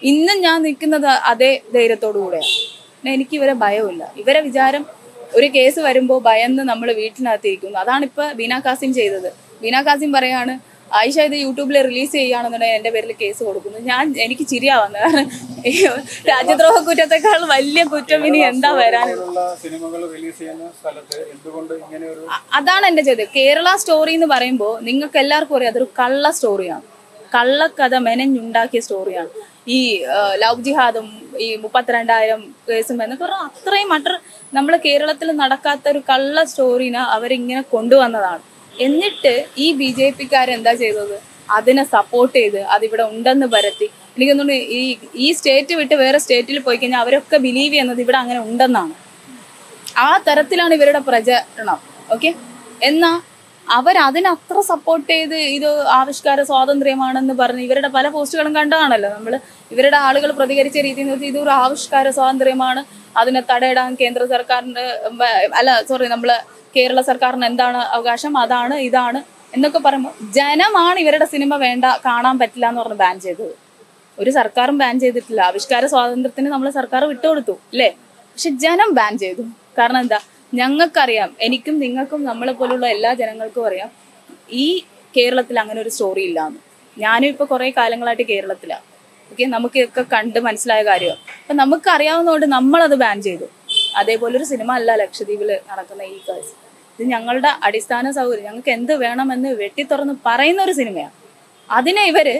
ഇന്നും ഞാൻ നിൽക്കുന്നത് അതേ ധൈര്യത്തോടു കൂടെയാണ് പിന്നെ എനിക്ക് ഇവരെ ഭയമില്ല ഇവരെ വിചാരം ഒരു കേസ് വരുമ്പോൾ ഭയന്ന് നമ്മൾ വീട്ടിനകത്ത് ഇരിക്കുന്നു അതാണ് ഇപ്പൊ ബീന കാസിം ചെയ്തത് ബീന കാസിം പറയാണ് ആയിഷ ഇത് യൂട്യൂബിൽ റിലീസ് ചെയ്യുകയാണെന്നുണ്ടെങ്കിൽ എൻ്റെ പേരിൽ കേസ് കൊടുക്കുന്നു ഞാൻ എനിക്ക് ചിരിയാവുന്നത് കാരണം ഈ രാജ്യദ്രോഹ കുറ്റത്തെക്കാൾ വലിയ കുറ്റം ഇനി എന്താ വരാനുള്ളത് ഉള്ള സിനിമകൾ റിലീസ് ചെയ്യുന്ന സ്ഥലത്ത് എന്തുകൊണ്ട് ഇങ്ങനെ ഒരു അ- അതാണ് എന്റെ ചോദ്യം കേരള സ്റ്റോറി എന്ന് പറയുമ്പോൾ നിങ്ങൾക്ക് എല്ലാവർക്കും അറിയാം അതൊരു കള്ള സ്റ്റോറിയാണ് കള്ളക്കഥ മെനഞ്ഞുണ്ടാക്കിയ സ്റ്റോറിയാണ് ഈ ആ, ലവ് ജിഹാദും ഈ മുപ്പത്തിരണ്ടായിരം കേസും എന്നൊക്കെ പറഞ്ഞാൽ അത്രയും മറ്റർ നമ്മൾ കേരളത്തിൽ നടക്കാത്ത ഒരു കള്ള സ്റ്റോറിനെ അവരിങ്ങനെ കൊണ്ടുവന്നതാണ് എന്നിട്ട് ഈ ബി ജെ പിക്കാരെന്താ ചെയ്തത് അതിനെ സപ്പോർട്ട് ചെയ്ത് അതിവിടെ ഉണ്ടെന്ന് പരത്തി എനിക്ക് തോന്നുന്നു ഈ ഈ സ്റ്റേറ്റ് വിട്ട് വേറെ സ്റ്റേറ്റിൽ പോയി കഴിഞ്ഞാൽ അവരൊക്കെ ബിലീവ് ചെയ്യുന്നത് ഇവിടെ അങ്ങനെ ഉണ്ടെന്നാണ് ആ തരത്തിലാണ് ഇവരുടെ പ്രചരണം ഓക്കെ എന്നാ അവർ അതിനത്ര സപ്പോർട്ട് ചെയ്ത് ഇത് ആവിഷ്കാര സ്വാതന്ത്ര്യമാണെന്ന് പറഞ്ഞ് ഇവരുടെ പല പോസ്റ്റുകളും കണ്ടതാണല്ലോ നമ്മൾ ഇവരുടെ ആളുകൾ പ്രതികരിച്ച രീതി എന്ന് വെച്ചാൽ ഇതൊരു ആവിഷ്കാര സ്വാതന്ത്ര്യമാണ് അതിനെ തടയിടാൻ കേന്ദ്ര സർക്കാരിന്റെ ഉം, അല്ല സോറി നമ്മള് കേരള സർക്കാരിന് എന്താണ് അവകാശം അതാണ് ഇതാണ് എന്നൊക്കെ പറയുമ്പോൾ ജനമാണ് ഇവരുടെ സിനിമ വേണ്ട കാണാൻ പറ്റില്ല എന്ന് പറഞ്ഞ് ബാൻ ചെയ്തത് ഒരു സർക്കാരും ബാൻ ചെയ്തിട്ടില്ല ആവിഷ്കാര സ്വാതന്ത്ര്യത്തിന് നമ്മൾ സർക്കാർ വിട്ടുകൊടുത്തു അല്ലേ പക്ഷെ ജനം ബാൻ ചെയ്തു കാരണം എന്താ ഞങ്ങൾക്കറിയാം എനിക്കും നിങ്ങൾക്കും നമ്മളെ പോലുള്ള എല്ലാ ജനങ്ങൾക്കും അറിയാം ഈ കേരളത്തിൽ അങ്ങനെ ഒരു സ്റ്റോറി ഇല്ലാന്ന് ഞാനും ഇപ്പൊ കുറെ കാലങ്ങളായിട്ട് കേരളത്തിലാണ് ഓക്കെ നമുക്കൊക്കെ കണ്ട് മനസ്സിലായ കാര്യമാണ് അപ്പൊ നമുക്ക് അറിയാവുന്നതുകൊണ്ട് നമ്മളത് ബാൻ ചെയ്തു അതേപോലെ ഒരു സിനിമ അല്ല ലക്ഷദ്വീപിൽ നടക്കുന്ന ഈ കേസ് ഇത് ഞങ്ങളുടെ അടിസ്ഥാന സൗകര്യം ഞങ്ങൾക്ക് എന്ത് വേണമെന്ന് വെട്ടി തുറന്ന് പറയുന്ന ഒരു സിനിമയാണ് അതിനെ ഇവര്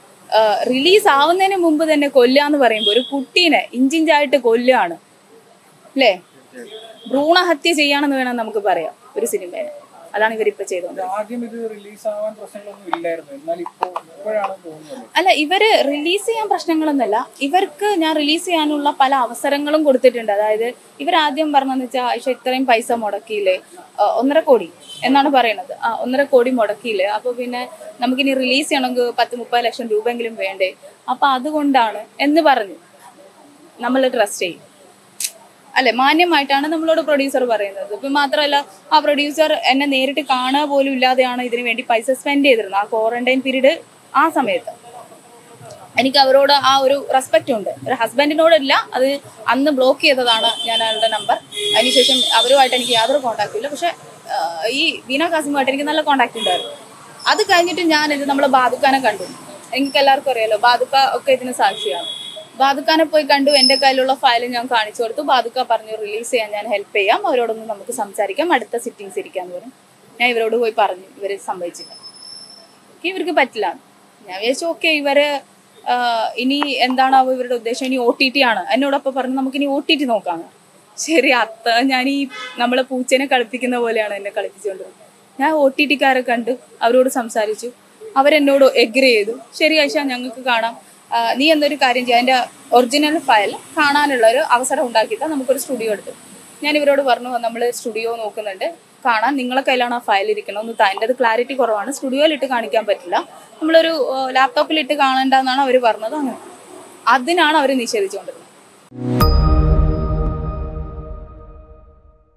റിലീസ് ആവുന്നതിന് മുമ്പ് തന്നെ കൊല്ലാന്ന് പറയുമ്പോൾ ഒരു കുട്ടീനെ ഇഞ്ചിഞ്ചായിട്ട് കൊല്ലുകയാണ് അല്ലേ ഭ്രൂണഹത്യ ചെയ്യാണെന്ന് വേണം നമുക്ക് പറയാം ഒരു സിനിമേനെ അതാണ് ഇവരിപ്പോ ചെയ്തോണ്ട് ആദ്യം ഇത് റിലീസ് ആവാൻ പ്രശ്നങ്ങളൊന്നും ഇല്ലായിരുന്നു എന്നാൽ ഇപ്പോ ഇപ്പോഴാണ് തോന്നുന്നത് അല്ല ഇവര് റിലീസ് ചെയ്യാൻ പ്രശ്നങ്ങളൊന്നുമല്ല ഇവർക്ക് ഞാൻ റിലീസ് ചെയ്യാനുള്ള പല അവസരങ്ങളും കൊടുത്തിട്ടുണ്ട് അതായത് ഇവരാദ്യം പറഞ്ഞതെന്ന് വെച്ചാൽ ആയിഷ ഇത്രയും പൈസ മുടക്കിയില്ലേ ആ, ഒന്നര കോടി എന്നാണ് പറയുന്നത് ആ ഒന്നര കോടി മുടക്കിയില്ലേ അപ്പൊ പിന്നെ നമുക്കിനി റിലീസ് ചെയ്യണമെങ്കിൽ പത്ത് മുപ്പത് ലക്ഷം രൂപയെങ്കിലും വേണ്ടേ അപ്പൊ അതുകൊണ്ടാണ് എന്ന് പറഞ്ഞു നമ്മൾ ട്രസ്റ്റ് ചെയ്യും അല്ലെ മാന്യമായിട്ടാണ് നമ്മളോട് പ്രൊഡ്യൂസർ പറയുന്നത് ഇപ്പം മാത്രമല്ല ആ പ്രൊഡ്യൂസർ എന്നെ നേരിട്ട് കാണുക പോലും ഇല്ലാതെയാണ് ഇതിനു വേണ്ടി പൈസ സ്പെൻഡ് ചെയ്തിരുന്നത് ആ ക്വാറന്റൈൻ പീരീഡ് ആ സമയത്ത് എനിക്ക് അവരോട് ആ ഒരു റെസ്പെക്റ്റ് ഉണ്ട് ഒരു ഹസ്ബൻഡിനോടില്ല അത് അന്ന് ബ്ലോക്ക് ചെയ്തതാണ് ഞാൻ അയാളുടെ നമ്പർ അതിനുശേഷം അവരുമായിട്ട് എനിക്ക് യാതൊരു കോണ്ടാക്റ്റും ഇല്ല പക്ഷെ ആ, ഈ ബീന കാസിമുമായിട്ട് എനിക്ക് നല്ല കോണ്ടാക്ട് ഉണ്ടായിരുന്നു അത് കഴിഞ്ഞിട്ട് ഞാൻ ഇത് നമ്മളെ ബാദുക്കാനെ കണ്ടു എനിക്ക് എല്ലാവർക്കും അറിയാലോ ബാദുക്ക ഒക്കെ ഇതിന് സാക്ഷിയാണ് ബാദുക്കാനെ പോയി കണ്ടു എൻ്റെ കയ്യിലുള്ള ഫയൽ ഞാൻ കാണിച്ചു കൊടുത്തു ബാദുക്ക പറഞ്ഞു റിലീസ് ചെയ്യാൻ ഞാൻ ഹെൽപ്പ് ചെയ്യാം അവരോടൊന്ന് നമുക്ക് സംസാരിക്കാം അടുത്ത സിറ്റിങ്സ് ഇരിക്കാന്ന് പറഞ്ഞു ഞാൻ ഇവരോട് പോയി പറഞ്ഞു ഇവര് സമ്മതിച്ചില്ല ഓക്കെ ഇവർക്ക് പറ്റില്ല ഞാൻ വിചാരിച്ചു ഓക്കെ ഇവര് ആ, ഇനി എന്താണാവോ ഇവരുടെ ഉദ്ദേശം ഇനി ഒ ടി ടി ആണ് എന്നോടൊപ്പം പറഞ്ഞു നമുക്ക് ഇനി ഒ ടി ടി നോക്കാം ശരി അത്ത ഞാൻ ഈ നമ്മളെ പൂച്ചേനെ കളിപ്പിക്കുന്ന പോലെയാണ് എന്നെ കളിപ്പിച്ചുകൊണ്ടിരുന്നത് ഞാൻ ഒ ടി ടിക്കാരെ കണ്ടു അവരോട് സംസാരിച്ചു അവരെന്നോട് എഗ്രി ചെയ്തു ശരി ആയിഷ ഞങ്ങൾക്ക് കാണാം ആ, നീ എന്നൊരു കാര്യം ചെയ്യാം എൻ്റെ ഒറിജിനൽ ഫയൽ കാണാനുള്ള ഒരു അവസരം ഉണ്ടാക്കിയിട്ട് നമുക്കൊരു സ്റ്റുഡിയോ എടുത്തു ഞാൻ ഇവരോട് പറഞ്ഞു നമ്മൾ സ്റ്റുഡിയോ നോക്കുന്നുണ്ട് കാണാൻ നിങ്ങളെ കയ്യിലാണ് ആ ഫയൽ ഇരിക്കണം ഒന്ന് അതിൻ്റെ അത് ക്ലാരിറ്റി കുറവാണ് സ്റ്റുഡിയോയിൽ ഇട്ട് കാണിക്കാൻ പറ്റില്ല നമ്മളൊരു ലാപ്ടോപ്പിൽ ഇട്ട് കാണേണ്ടെന്നാണ് അവർ പറഞ്ഞത് അങ്ങനെ അതിനാണ് അവർ നിഷേധിച്ചുകൊണ്ടിരുന്നത്